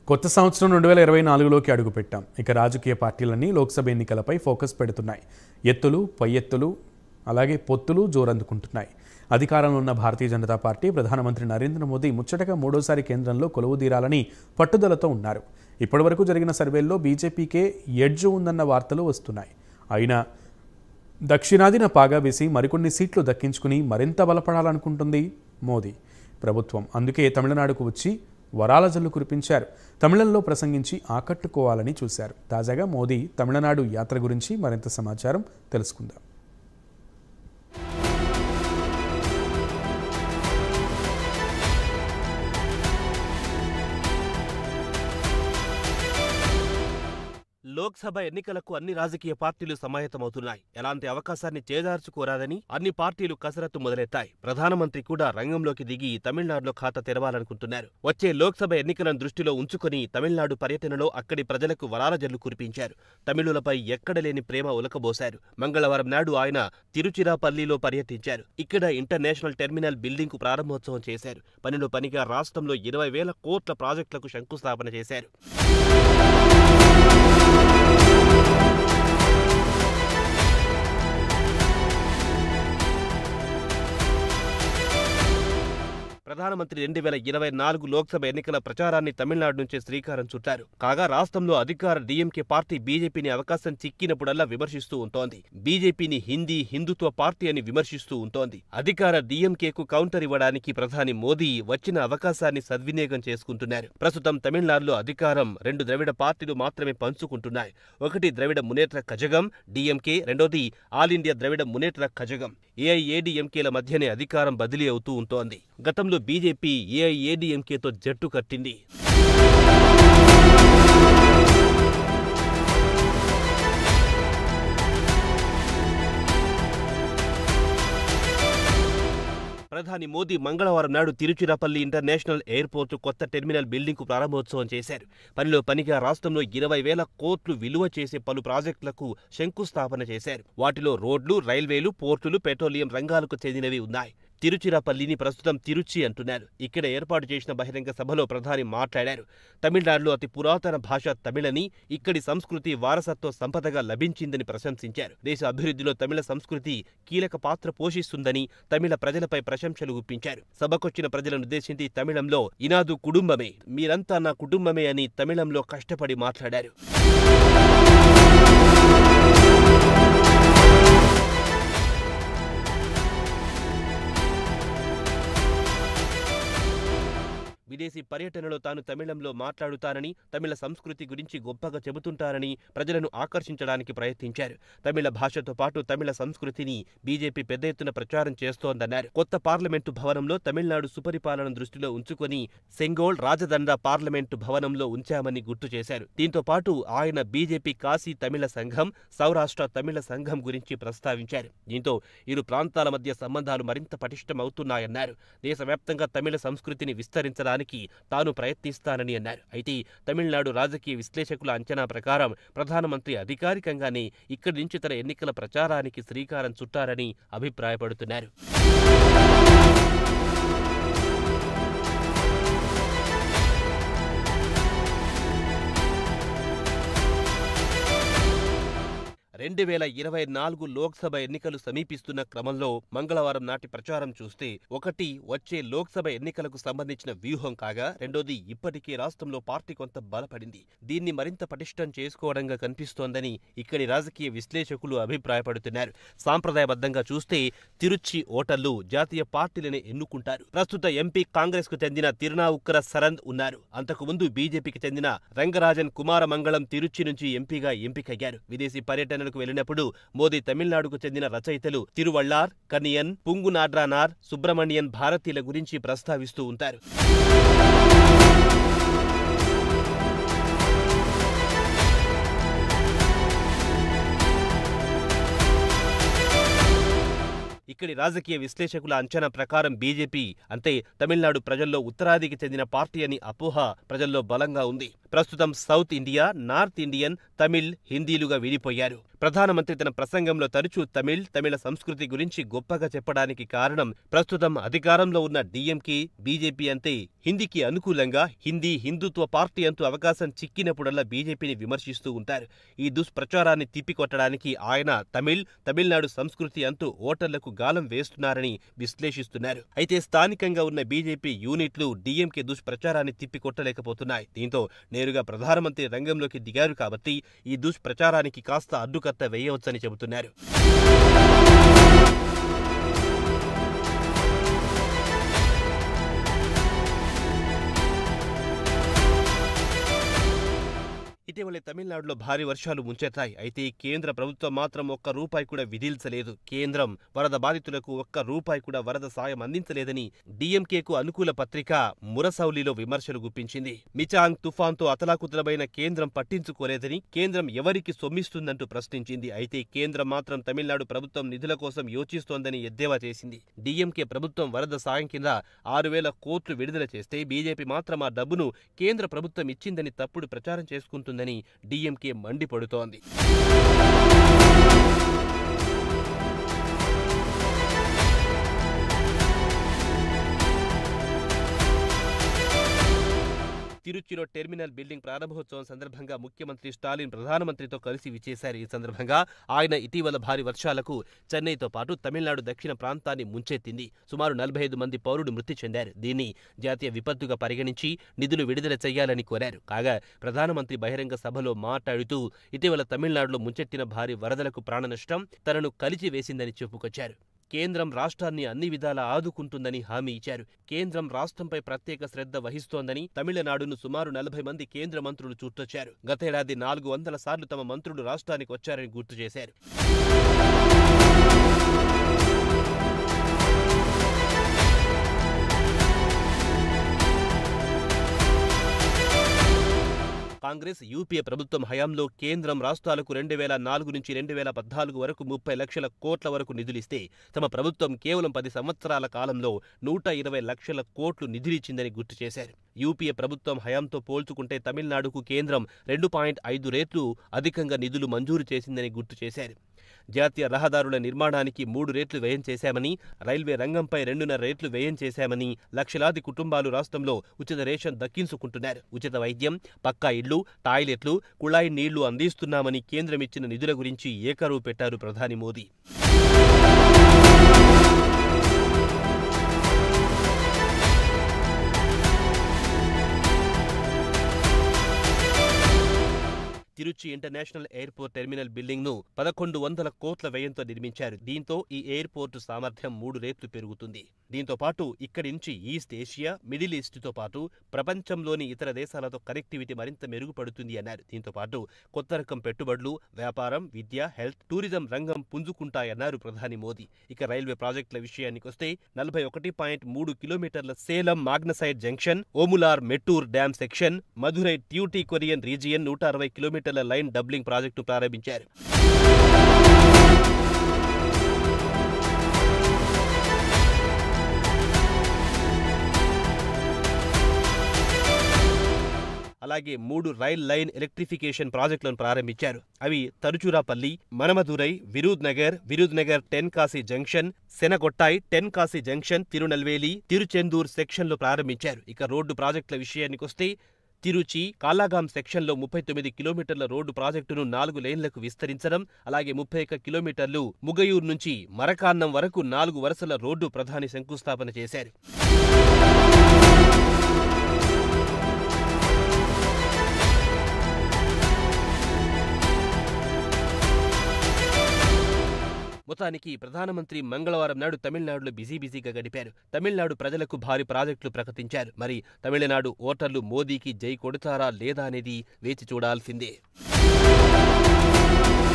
కొత్త సంవత్సరం రెండు వేల ఇరవై నాలుగులోకి అడుగుపెట్టాం ఇక రాజకీయ పార్టీలన్నీ లోక్సభ ఎన్నికలపై ఫోకస్ పెడుతున్నాయి ఎత్తులు పై ఎత్తులు అలాగే పొత్తులు జోరందుకుంటున్నాయి అధికారంలో ఉన్న భారతీయ జనతా పార్టీ ప్రధానమంత్రి నరేంద్ర మోదీ ముచ్చటగా మూడోసారి కేంద్రంలో కొలువుదీరాలని పట్టుదలతో ఉన్నారు ఇప్పటివరకు జరిగిన సర్వేల్లో బీజేపీకే ఎడ్జ్ ఉందన్న వార్తలు వస్తున్నాయి అయినా దక్షిణాదిన పాగా వేసి మరికొన్ని సీట్లు దక్కించుకుని మరింత బలపడాలనుకుంటుంది మోదీ ప్రభుత్వం అందుకే తమిళనాడుకు వచ్చి వరాల జల్లు కురిపించారు తమిళంలో ప్రసంగించి ఆకట్టుకోవాలని చూశారు తాజాగా మోదీ తమిళనాడు యాత్ర గురించి మరింత సమాచారం తెలుసుకుందాం లోక్సభ ఎన్నికలకు అన్ని రాజకీయ పార్టీలు సమాయత్తమవుతున్నాయి ఎలాంటి అవకాశాన్ని చేజార్చుకోరాదని అన్ని పార్టీలు కసరత్తు మొదలెత్తాయి ప్రధానమంత్రి కూడా రంగంలోకి దిగి తమిళనాడులో ఖాతా తెరవాలనుకుంటున్నారు వచ్చే లోక్సభ ఎన్నికలను దృష్టిలో ఉంచుకొని తమిళనాడు పర్యటనలో అక్కడి ప్రజలకు వరాల జల్లు కురిపించారు తమిళులపై ఎక్కడలేని ప్రేమ ఉలకబోశారు మంగళవారం నాడు ఆయన తిరుచిరాపల్లిలో పర్యటించారు ఇక్కడ ఇంటర్నేషనల్ టెర్మినల్ బిల్డింగ్ కు ప్రారంభోత్సవం చేశారు పనిలో పనిగా రాష్ట్రంలో ఇరవై వేల కోట్ల ప్రాజెక్టులకు శంకుస్థాపన చేశారు ప్రధానమంత్రి రెండు వేల ఇరవై నాలుగు లోక్సభ ఎన్నికల ప్రచారాన్ని తమిళనాడు నుంచే శ్రీకారం చుట్టారు కాగా రాష్ట్రంలో అధికార డీఎంకే పార్టీ బీజేపీని అవకాశం చిక్కినప్పుడల్లా విమర్శిస్తూ ఉంటోంది బీజేపీని హిందీ హిందుత్వ పార్టీ అని విమర్శిస్తూ ఉంటోంది అధికార డీఎంకేకు కౌంటర్ ఇవ్వడానికి ప్రధాని మోదీ వచ్చిన అవకాశాన్ని సద్వినియోగం చేసుకుంటున్నారు ప్రస్తుతం తమిళనాడులో అధికారం రెండు ద్రవిడ పార్టీలు మాత్రమే పంచుకుంటున్నాయి ఒకటి ద్రవిడ మునేట్ర కజగం డీఎంకే రెండోది ఆల్ ఇండియా ద్రవిడ మునేట్ర కజగం ఏఐఏడీఎంకేల మధ్యనే అధికారం బదిలీ అవుతూ ఉంటోంది గతంలో బీజేపీ ఏఐఏడీఎంకేతో జట్టు కట్టింది ప్రధాని మోదీ మంగళవారం నాడు తిరుచిరాపల్లి ఇంటర్నేషనల్ ఎయిర్పోర్టు కొత్త టెర్మినల్ బిల్డింగ్ కు ప్రారంభోత్సవం చేశారు పనిలో పనిగా రాష్ట్రంలో ఇరవై వేల కోట్లు విలువ చేసే పలు ప్రాజెక్టులకు శంకుస్థాపన చేశారు వాటిలో రోడ్లు రైల్వేలు పోర్టులు పెట్రోలియం రంగాలకు చెందినవి ఉన్నాయి తిరుచిరాపల్లిని ప్రస్తుతం తిరుచి అంటున్నారు ఇక్కడ ఏర్పాటు చేసిన బహిరంగ సభలో ప్రధాని మాట్లాడారు తమిళనాడులో అతి పురాతన భాష తమిళని ఇక్కడి సంస్కృతి వారసత్వ సంపదగా లభించిందని ప్రశంసించారు దేశ అభివృద్ధిలో తమిళ సంస్కృతి కీలక పాత్ర పోషిస్తుందని తమిళ ప్రజలపై ప్రశంసలు గుప్పించారు సభకొచ్చిన ప్రజలను ఉద్దేశించి తమిళంలో ఇనాదు కుటుంబమే మీరంతా నా కుటుంబమే అని తమిళంలో కష్టపడి మాట్లాడారు విదేశీ పర్యటనలో తాను తమిళంలో మాట్లాడుతానని తమిళ సంస్కృతి గురించి గొప్పగా చెబుతుంటానని ప్రజలను ఆకర్షించడానికి ప్రయత్నించారు తమిళ భాషతో పాటు తమిళ సంస్కృతిని బీజేపీ పెద్ద ఎత్తున ప్రచారం చేస్తోందన్నారు కొత్త పార్లమెంటు భవనంలో తమిళనాడు సుపరిపాలన దృష్టిలో ఉంచుకొని సెంగోల్ రాజదండ పార్లమెంటు భవనంలో ఉంచామని గుర్తు చేశారు దీంతో పాటు ఆయన బీజేపీ కాశీ తమిళ సంఘం సౌరాష్ట్ర తమిళ సంఘం గురించి ప్రస్తావించారు దీంతో ఇరు ప్రాంతాల మధ్య సంబంధాలు మరింత పటిష్టమవుతున్నాయన్నారు దేశవ్యాప్తంగా తమిళ సంస్కృతిని విస్తరించడానికి తాను ప్రయత్నిస్తానని అన్నారు అయితే తమిళనాడు రాజకీయ విశ్లేషకుల అంచనా ప్రకారం ప్రధానమంత్రి అధికారికంగానే ఇక్కడి నుంచి తన ఎన్నికల ప్రచారానికి శ్రీకారం చుట్టారని అభిప్రాయపడుతున్నారు రెండు వేల ఇరవై నాలుగు లోక్సభ ఎన్నికలు సమీపిస్తున్న క్రమంలో మంగళవారం నాటి ప్రచారం చూస్తే ఒకటి వచ్చే లోక్సభ ఎన్నికలకు సంబంధించిన వ్యూహం కాగా రెండోది ఇప్పటికే రాష్ట్రంలో పార్టీ కొంత బలపడింది దీన్ని మరింత పటిష్టం చేసుకోవడంగా కనిపిస్తోందని ఇక్కడి రాజకీయ విశ్లేషకులు అభిప్రాయపడుతున్నారు సాంప్రదాయబద్ధంగా చూస్తే తిరుచి ఓటర్లు జాతీయ పార్టీలని ఎన్నుకుంటారు ప్రస్తుత ఎంపీ కాంగ్రెస్ కు చెందిన తిరునావుక్కర సరంద్ ఉన్నారు అంతకుముందు బీజేపీకి చెందిన రంగరాజన్ కుమారమంగళం తిరుచి నుంచి ఎంపీగా ఎంపికయ్యారు విదేశీ పర్యటనలకు వెళ్లినప్పుడు మోదీ తమిళనాడుకు చెందిన రచయితలు తిరువళ్ళార్ కనియన్ పుంగునాడ్రానార్ సుబ్రహ్మణ్యన్ భారతీయుల గురించి ప్రస్తావిస్తూ ఉంటారు ఇక్కడి రాజకీయ విశ్లేషకుల అంచనా ప్రకారం బీజేపీ అంటే తమిళనాడు ప్రజల్లో ఉత్తరాదికి చెందిన పార్టీ అని అపోహ ప్రజల్లో బలంగా ఉంది ప్రస్తుతం south India north Indian Tamil హిందీలుగా విడిపోయారు ప్రధానమంత్రి తన ప్రసంగంలో తరచూ తమిళ్ తమిళ సంస్కృతి గురించి గొప్పగా చెప్పడానికి కారణం ప్రస్తుతం అధికారంలో ఉన్న డీఎంకే బీజేపీ అంటే హిందీకి అనుకూలంగా హిందీ హిందుత్వ పార్టీ అంటూ అవకాశం చిక్కినప్పుడల్లా బీజేపీని విమర్శిస్తూ ఉంటారు ఈ దుష్ప్రచారాన్ని తిప్పికొట్టడానికి ఆయన తమిళ్ తమిళనాడు సంస్కృతి అంటూ ఓటర్లకు గాలం వేస్తున్నారని విశ్లేషిస్తున్నారు అయితే స్థానికంగా ఉన్న బీజేపీ యూనిట్లు డీఎంకే దుష్ప్రచారాన్ని తిప్పికొట్టలేకపోతున్నాయి దీంతో నేరుగా ప్రధానమంత్రి రంగంలోకి దిగారు కాబట్టి ఈ దుష్ప్రచారానికి కాస్త అడ్డుకత్త వేయవచ్చని చెబుతున్నారు ఇటీవలే తమిళనాడులో భారీ వర్షాలు ముంచెత్తాయి అయితే కేంద్ర ప్రభుత్వం మాత్రం ఒక్క రూపాయి కూడా విధిల్చలేదు కేంద్రం వరద బాధితులకు ఒక్క రూపాయి కూడా వరద సాయం అందించలేదని డీఎంకేకు అనుకూల పత్రిక మురసౌలిలో విమర్శలు గుప్పించింది మిచాంగ్ తుఫాన్తో అతలాకుతలమైన కేంద్రం పట్టించుకోలేదని కేంద్రం ఎవరికి సొమ్మిస్తుందంటూ ప్రశ్నించింది అయితే కేంద్రం మాత్రం తమిళనాడు ప్రభుత్వం నిధుల కోసం యోచిస్తోందని ఎద్దేవా చేసింది డీఎంకే ప్రభుత్వం వరద సాయం కింద ఆరు వేల కోట్లు విడుదల చేస్తే బీజేపీ మాత్రం ఆ డబ్బును కేంద్ర ప్రభుత్వం ఇచ్చిందని తప్పుడు ప్రచారం చేసుకుంటుందని డీఎంకే మండిపడుతోంది తిరుచిలో టెర్మినల్ బిల్డింగ్ ప్రారంభోత్సవం సందర్భంగా ముఖ్యమంత్రి స్టాలిన్ ప్రధానమంత్రితో కలిసి విచ్చేశారు ఈ సందర్భంగా ఆయన ఇటీవల భారీ వర్షాలకు చెన్నైతో పాటు తమిళనాడు దక్షిణ ప్రాంతాన్ని ముంచెత్తింది సుమారు నలభై ఐదు మంది పౌరులు మృతి చెందారు దీన్ని జాతీయ విపత్తుగా పరిగణించి నిధులు విడుదల చేయాలని కోరారు కాగా ప్రధానమంత్రి బహిరంగ సభలో మాట్లాడుతూ ఇటీవల తమిళనాడులో ముంచెత్తిన భారీ వరదలకు ప్రాణనష్టం తనను కలిచి వేసిందని చెప్పుకొచ్చారు కేంద్రం రాష్ట్రాన్ని అన్ని విధాలా ఆదుకుంటుందని హామీ ఇచ్చారు కేంద్రం రాష్ట్రంపై ప్రత్యేక శ్రద్ధ వహిస్తోందని తమిళనాడును సుమారు నలభై మంది కేంద్ర మంత్రులు చుట్టొచ్చారు గతేడాది నాలుగు వందల సార్లు తమ మంత్రులు రాష్ట్రానికి వచ్చారని గుర్తు చేశారు కాంగ్రెస్ యూపీఏ ప్రభుత్వం హయాంలో కేంద్రం రాష్ట్రాలకు రెండు వేల నాలుగు నుంచి రెండు వేల పద్నాలుగు వరకు ముప్పై లక్షల కోట్ల వరకు నిధులిస్తే తమ ప్రభుత్వం కేవలం పది సంవత్సరాల కాలంలో నూట ఇరవై లక్షల కోట్లు నిధులిచ్చిందని గుర్తు చేశారు యూపీఏ ప్రభుత్వం హయాంతో పోల్చుకుంటే తమిళనాడుకు కేంద్రం రెండు పాయింట్ ఐదు రేట్లు అధికంగా నిధులు మంజూరు చేసిందని గుర్తు చేశారు జాతీయ రహదారుల నిర్మాణానికి మూడు రేట్లు వ్యయం చేశామని రైల్వే రంగంపై రెండున్నర రేట్లు వ్యయం చేశామని లక్షలాది కుటుంబాలు రాష్ట్రంలో ఉచిత రేషన్ దక్కించుకుంటున్నారు ఉచిత వైద్యం పక్కా ఇళ్లు టాయిలెట్లు కుళాయి నీళ్లు అందిస్తున్నామని కేంద్రం ఇచ్చిన నిధుల గురించి ఏకరువు పెట్టారు ప్రధాని Modi Tiruchi international airport terminal building ను పదకొండు వందల కోట్ల వ్యయంతో నిర్మించారు దీంతో ఈ ఎయిర్పోర్టు సామర్థ్యం మూడు రేట్లు పెరుగుతుంది దీంతో పాటు ఇక్కడి నుంచి ఈస్ట్ ఏషియా మిడిల్ ఈస్ట్ తో పాటు ప్రపంచంలోని ఇతర దేశాలతో కనెక్టివిటీ మరింత మెరుగుపడుతుంది అన్నారు దీంతో పాటు కొత్త రకం పెట్టుబడులు వ్యాపారం విద్య హెల్త్ టూరిజం రంగం పుంజుకుంటాయన్నారు ప్రధాని మోదీ ఇక రైల్వే ప్రాజెక్టుల విషయానికొస్తే నలభై ఒకటి పాయింట్ మూడు కిలోమీటర్ల Salem magnesite junction Omalur Mettur dam section Madurai Tuticorin region నూట అరవై కిలోమీటర్ల లైన్ డబ్లింగ్ ప్రాజెక్టు ప్రారంభించారు అలాగే మూడు రైల్ లైన్ ఎలక్ట్రిఫికేషన్ ప్రాజెక్టులను ప్రారంభించారు అవి Tiruchirappalli Manamadurai Virudhunagar Virudhunagar Tenkasi junction Sengottai Tenkasi junction Tirunelveli Tiruchendur సెక్షన్లో ప్రారంభించారు ఇక రోడ్డు ప్రాజెక్టుల విషయానికొస్తే తిరుచి కాలాగాం సెక్షన్లో ముప్పై తొమ్మిది కిలోమీటర్ల రోడ్డు ప్రాజెక్టును నాలుగు లేన్లకు విస్తరించడం అలాగే ముప్పై ఒక్క కిలోమీటర్లు ముగయూర్ నుంచి మరకాన్నం వరకు నాలుగు వరుసల రోడ్డు ప్రధాని శంకుస్థాపన చేశారు మొత్తానికి ప్రధానమంత్రి మంగళవారం నాడు తమిళనాడులో బిజీ బిజీగా గడిపారు తమిళనాడు ప్రజలకు భారీ ప్రాజెక్టులు ప్రకటించారు మరి తమిళనాడు ఓటర్లు మోదీకి జై కొడతారా లేదా అనేది వేచి చూడాల్సిందే